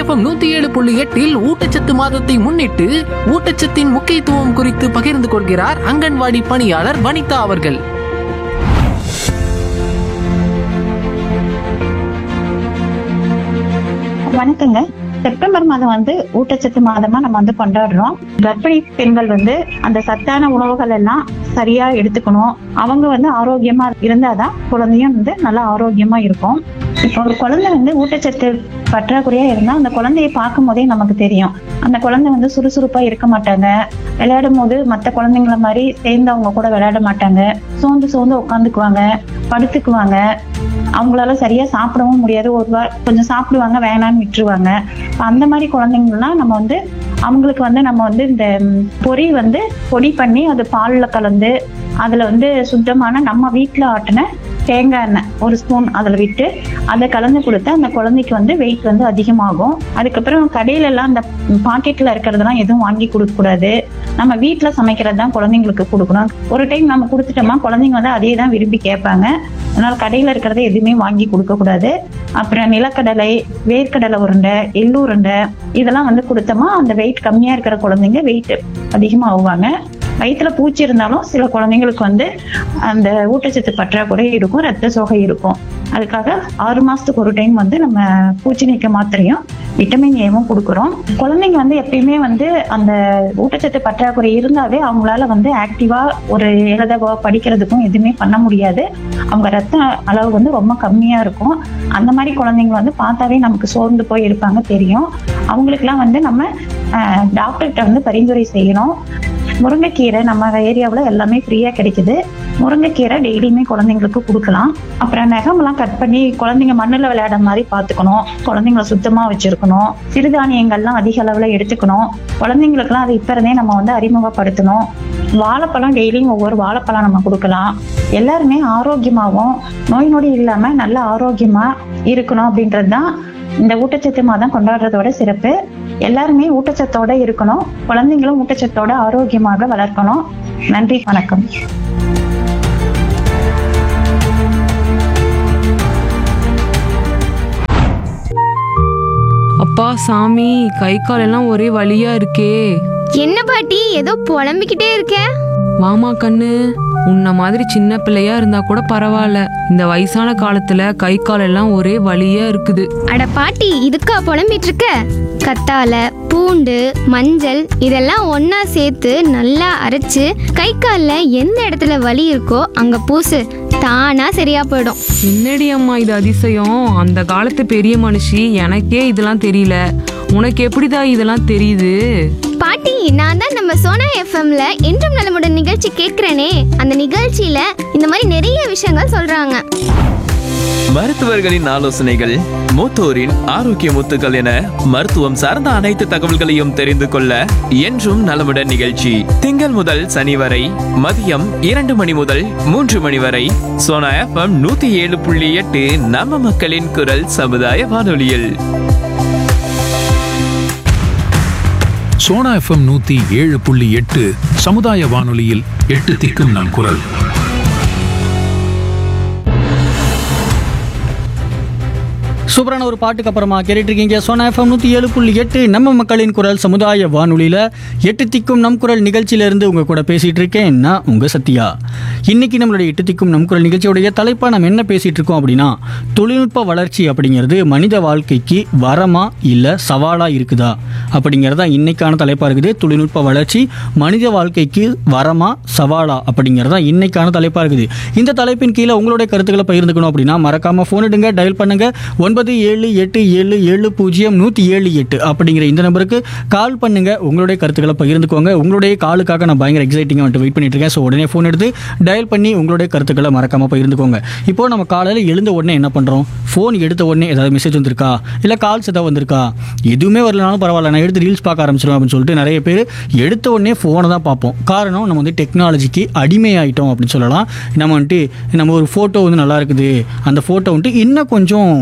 FM நூத்தி ஏழு புள்ளி எட்டில் ஊட்டச்சத்து மாதத்தை முன்னிட்டு ஊட்டச்சத்தின் முக்கியத்துவம் குறித்து பகிர்ந்து கொள்கிறார் அங்கன்வாடி பணியாளர் வனிதா அவர்கள் வணக்கங்க செப்டம்பர் மாதம் வந்து ஊட்டச்சத்து மாதமா நம்ம வந்து கொண்டாடுறோம் கர்ப்பிணி பெண்கள் வந்து அந்த சத்தான உணவுகள் எல்லாம் சரியா எடுத்துக்கணும் அவங்க வந்து ஆரோக்கியமா இருந்தாதான் குழந்தையும் வந்து நல்லா ஆரோக்கியமா இருக்கும் இப்போ ஒரு குழந்தை வந்து ஊட்டச்சத்து பற்றாக்குறையா இருந்தா அந்த குழந்தையை பார்க்கும் போதே நமக்கு தெரியும் அந்த குழந்தை வந்து சுறுசுறுப்பா இருக்க மாட்டாங்க விளையாடும் போது மற்ற குழந்தைங்கள மாதிரி சேர்ந்து அவங்க கூட விளையாட மாட்டாங்க சோர்ந்து சோர்ந்து உட்காந்துக்குவாங்க படுத்துக்குவாங்க அவங்களால சரியா சாப்பிடவும் முடியாது ஒரு வாரம் கொஞ்சம் சாப்பிடுவாங்க வேணாம்னு விட்டுருவாங்க அந்த மாதிரி குழந்தைங்கலாம் நம்ம வந்து அவங்களுக்கு வந்து நம்ம வந்து இந்த ம், பொரி வந்து பொடி பண்ணி அது பால்ல கலந்து அதுல வந்து சுத்தமான நம்ம வீட்ல ஆட்டின தேங்காய் எண்ணெய் ஒரு ஸ்பூன் அதில் விட்டு அதை கலந்து கொடுத்தா அந்த குழந்தைக்கு வந்து வெயிட் வந்து அதிகமாகும் அதுக்கப்புறம் கடையில எல்லாம் அந்த பாக்கெட்ல இருக்கிறதெல்லாம் எதுவும் வாங்கி கொடுக்க கூடாது நம்ம வீட்ல சமைக்கிறது தான் குழந்தைங்களுக்கு கொடுக்கணும் ஒரு டைம் நம்ம கொடுத்துட்டோமா குழந்தைங்க வந்து அதே தான் விரும்பி கேட்பாங்க அதனால கடையில இருக்கிறத எதுவுமே வாங்கி கொடுக்க கூடாது அப்புறம் நிலக்கடலை வேர்க்கடலை உருண்டை எள்ளு உருண்டை இதெல்லாம் வந்து கொடுத்தோமா அந்த வெயிட் கம்மியா இருக்கிற குழந்தைங்க வெயிட் அதிகமா ஆகுவாங்க வயிற்றுல பூச்சி இருந்தாலும் சில குழந்தைங்களுக்கு வந்து அந்த ஊட்டச்சத்து பற்றாக்குறை இருக்கும் ரத்த சோகை இருக்கும் அதுக்காக ஆறு மாசத்துக்கு ஒரு டைம் வந்து நம்ம பூச்சி நீக்க மாத்திரையும் விட்டமின் ஏவும் கொடுக்குறோம் குழந்தைங்க வந்து எப்பயுமே வந்து அந்த ஊட்டச்சத்து பற்றாக்குறை இருந்தாவே அவங்களால வந்து ஆக்டிவா ஒரு எழுதவோ படிக்கிறதுக்கும் எதுவுமே பண்ண முடியாது அவங்க ரத்த அளவு வந்து ரொம்ப கம்மியா இருக்கும் அந்த மாதிரி குழந்தைங்க வந்து பார்த்தாவே நமக்கு சோர்ந்து போய் இருப்பாங்க தெரியும் அவங்களுக்குலாம் வந்து நம்ம டாக்டர்கிட்ட வந்து பரிந்துரை செய்யணும் முருங்கைக்கீரை நம்ம ஏரியாவில் எல்லாமே ஃப்ரீயாக கிடைக்குது முருங்கைக்கீரை டெய்லியுமே குழந்தைங்களுக்கு கொடுக்கலாம் அப்புறம் நகமெல்லாம் கட் பண்ணி குழந்தைங்க மண்ணில் விளையாட மாதிரி பார்த்துக்கணும் குழந்தைங்கள சுத்தமாக வச்சிருக்கணும் சிறுதானியங்கள்லாம் அதிக அளவில் எடுத்துக்கணும் குழந்தைங்களுக்குலாம் அது இப்போ இருந்தே நம்ம வந்து அறிமுகப்படுத்தணும் வாழைப்பழம் டெய்லியும் ஒவ்வொரு வாழைப்பழம் நம்ம கொடுக்கலாம் எல்லாருமே ஆரோக்கியமாகவும் நோய் நொடி இல்லாமல் நல்ல ஆரோக்கியமாக இருக்கணும் அப்படின்றது தான் இந்த ஊட்டச்சத்து மாதம் கொண்டாடுறதோட சிறப்பு எல்லாருமே ஊட்டச்சத்தோட இருக்கணும் குழந்தைங்களும் ஊட்டச்சத்தோட ஆரோக்கியமாக வளர்க்கணும் நன்றி வணக்கம் அப்பா சாமி கை கால் எல்லாம் ஒரே வலியா இருக்கே என்ன பாட்டி ஏதோ புலம்பிக்கிட்டே இருக்க வாமா கண்ணு உன்ன மாதிரி சின்ன பிள்ளையா இருந்தா கூட பரவாயில்ல இந்த வயசான காலத்துல கை கால் எல்லாம் ஒரே வலியா இருக்குது அட பாட்டி இதுக்கா புலம்பிட்டு இருக்க கத்தால பூண்டு மஞ்சள் இதெல்லாம் ஒண்ணா சேர்த்து நல்லா அரைச்சு கை கால்ல எந்த இடத்துல வலி இருக்கோ அங்க பூசு தானா சரியா போயிடும் என்னடி அம்மா இது அதிசயம் அந்த காலத்து பெரிய மனுஷி எனக்கே இதெல்லாம் தெரியல உனக்கு எப்படிடா இதெல்லாம் தெரியுது பாட்டி நான் தான் நம்ம சோனா எஃப்எம்ல என்றும் நலமுடன் நிகழ்ச்சி கேட்கிறேனே அந்த நிகழ்ச்சியில இந்த மாதிரி நிறைய விஷயங்கள் சொல்றாங்க மருத்துவர்களின் ஆலோசனைகள் மூத்தோரின் ஆரோக்கிய முத்துக்கள் என மருத்துவம் சார்ந்த அனைத்து தகவல்களையும் தெரிந்து கொள்ள என்றும் நலமுடன் நிகழ்ச்சி திங்கள் முதல் சனி வரை மதியம் இரண்டு மணி முதல் மூன்று மணி வரை சோனா எஃப்எம் நூத்தி ஏழு புள்ளி எட்டு நம்ம மக்களின் குரல் சமுதாய வானொலியில் சோனா எஃப்எம் நூத்தி ஏழு புள்ளி எட்டு சமுதாய வானொலியில் எட்டு திக்கும் நம் குரல் சூப்பரான ஒரு பாட்டுக்கு அப்புறமா கேட்டுட்டு இருக்கீங்க சோனா எஃப்எம் நூற்றி ஏழு புள்ளி எட்டு நம்ம மக்களின் குரல் சமுதாய வானொலியில் எட்டு திக்கும் நம் குரல் நிகழ்ச்சியிலேருந்து உங்கள் கூட பேசிகிட்டு இருக்கேன் நான் உங்கள் சத்யா இன்னைக்கு நம்மளுடைய எட்டு திக்கும் நம் குரல் நிகழ்ச்சியுடைய தலைப்பாக நம்ம என்ன பேசிகிட்டு இருக்கோம் அப்படின்னா தொழில்நுட்ப வளர்ச்சி அப்படிங்கிறது மனித வாழ்க்கைக்கு வரமா இல்லை சவாலாக இருக்குதா அப்படிங்கிறது தான் இன்னைக்கான தலைப்பாக இருக்குது தொழில்நுட்ப வளர்ச்சி மனித வாழ்க்கைக்கு வரமா சவாலா அப்படிங்கிறது தான் இன்னைக்கான தலைப்பாக இருக்குது இந்த தலைப்பின் கீழே உங்களுடைய கருத்துக்களை பகிர்ந்துக்கணும் அப்படின்னா மறக்காமல் ஃபோன் எடுங்க டயல் பண்ணுங்க ஒன்பது ஏழு எட்டு ஏழு ஏழு பூஜ்ஜியம் நூற்றி ஏழு எட்டு அப்படிங்கிற இந்த நம்பருக்கு கால் பண்ணுங்க உங்களுடைய கருத்துக்களை பகிர்ந்துக்கோங்க உங்களுடைய காலுக்காக நான் பயங்கர எக்ஸைட்டிங்காக வந்துட்டு வெயிட் பண்ணிட்டு இருக்கேன் ஸோ உடனே ஃபோன் எடுத்து டயல் பண்ணி உங்களுடைய கருத்துக்களை மறக்காமல் பகிர்ந்துக்கோங்க இப்போ நம்ம காலையில் எழுந்த உடனே என்ன பண்ணுறோம் ஃபோன் எடுத்த உடனே ஏதாவது மெசேஜ் வந்திருக்கா இல்லை கால்ஸ் ஏதாவது வந்திருக்கா எதுவுமே வரலனாலும் பரவாயில்ல நான் எடுத்து ரீல்ஸ் பார்க்க ஆரம்பிச்சிடும் அப்படின்னு சொல்லிட்டு நிறைய பேர் எடுத்த உடனே ஃபோனை தான் பார்ப்போம் காரணம் நம்ம வந்து டெக்னாலஜிக்கு அடிமையாயிட்டோம் அப்படின்னு சொல்லலாம் நம்ம வந்துட்டு நம்ம ஒரு ஃபோட்டோ வந்து நல்லா இருக்குது அந்த ஃபோட்டோ வந்துட்டு இன்னும் கொஞ்சம் எடிட் பண்ண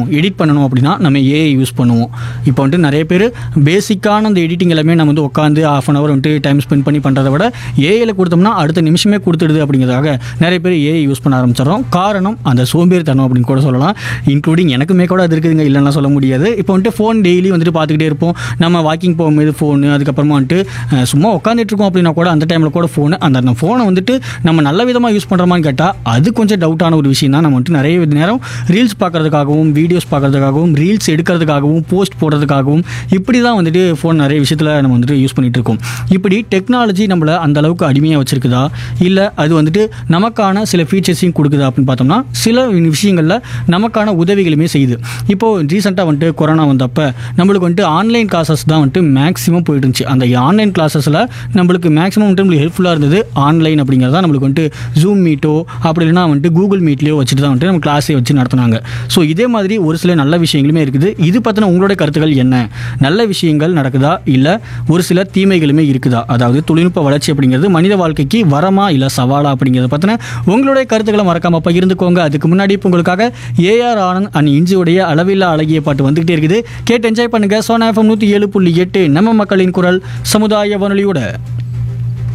பண்ணணும் அப்படின்னா நம்ம ஏஐ யூஸ் பண்ணுவோம் இப்போ வந்துட்டு நிறைய பேர் பேசிக்கான அந்த எடிட்டிங் எல்லாமே நம்ம வந்து உட்காந்து ஆஃப் அன் ஹவர் வந்துட்டு டைம் ஸ்பெண்ட் பண்ணி பண்ணுறதை விட ஏஐல கொடுத்தோம்னா அடுத்த நிமிஷமே கொடுத்துடுது அப்படிங்கிறதாக நிறைய பேர் ஏஐ யூஸ் பண்ண ஆரம்பிச்சிடறோம் காரணம் அந்த சோம்பேறித்தனம் அப்படின்னு கூட சொல்லலாம் இன்க்ளூடிங் எனக்குமே கூட அது இருக்குதுங்க இல்லைன்னா சொல்ல முடியாது இப்போ வந்துட்டு ஃபோன் டெய்லி வந்துட்டு பார்த்துக்கிட்டே இருப்போம் நம்ம வாக்கிங் போகும்போது ஃபோனு அதுக்கப்புறமா வந்துட்டு அஹ், சும்மா உட்காந்துட்டு இருக்கோம் அப்படின்னா கூட அந்த டைமில் கூட ஃபோனு அந்த அந்த ஃபோனை வந்துட்டு நம்ம நல்ல விதமாக யூஸ் பண்ணுறோமான்னு கேட்டால் அது கொஞ்சம் டவுட்டான ஒரு விஷயம் தான் நம்ம வந்துட்டு நிறைய நேரம் ரீல்ஸ் பார்க்கறதுக்காகவும் வீடியோஸ் பார்க்கறதுக்காகவும் ரீல்ஸ் எடுக்கிறதுக்காகவும் போஸ்ட் போடுறதுக்காகவும் இப்படி தான் வந்துட்டு ஃபோன் நிறைய விஷயத்தில் நம்ம வந்துட்டு யூஸ் பண்ணிட்டு இருக்கோம் இப்படி டெக்னாலஜி நம்மளை அந்த அளவுக்கு அடிமையாக வச்சிருக்குதா இல்லை அது வந்துட்டு நமக்கான சில ஃபீச்சர்ஸையும் கொடுக்குதா அப்படின்னு பார்த்தோம்னா சில விஷயங்களில் நமக்கான உதவிகளுமே செய்யுது இப்போது ரீசெண்டாக வந்துட்டு கொரோனா வந்தப்போ நம்மளுக்கு வந்துட்டு ஆன்லைன் கிளாஸஸ் தான் வந்துட்டு மேக்ஸிமம் போயிட்டு இருந்துச்சு அந்த ஆன்லைன் கிளாஸஸில் நம்மளுக்கு மேக்ஸிமம் வந்துட்டு நம்மளுக்கு ஹெல்ப்ஃபுல்லாக இருந்தது ஆன்லைன் அப்படிங்கிறதா நம்மளுக்கு வந்துட்டு ஜூம் மீட்டோ அப்படி இல்லைனா வந்துட்டு கூகுள் மீட்லேயோ வச்சுட்டு தான் வந்துட்டு நம்ம கிளாஸே வச்சு நடத்துனாங்க ஸோ இதே மாதிரி ஒரு சில நல்ல விஷயங்களுமே இருக்குது இது பற்றின உங்களுடைய கருத்துக்கள் என்ன நல்ல விஷயங்கள் நடக்குதா இல்லை ஒரு சில தீமைகளுமே இருக்குதா அதாவது தொழில்நுட்ப வளர்ச்சி அப்படிங்கிறது மனித வாழ்க்கைக்கு வரமா இல்லை சவாலா அப்படிங்கிறத பற்றின உங்களுடைய கருத்துக்களை மறக்காம பகிர்ந்துக்கோங்க அதுக்கு முன்னாடி இப்போ உங்களுக்காக ஏஆர் ஆனந்த் அண்ட் இஞ்சியுடைய அளவில்லா அழகிய பாட்டு வந்துகிட்டே இருக்குது கேட்டு என்ஜாய் பண்ணுங்க சோனா எஃப்எம் நூற்றி ஏழு புள்ளி எட்டு நம்ம மக்களின் குரல் சமுதாய வானொலியோட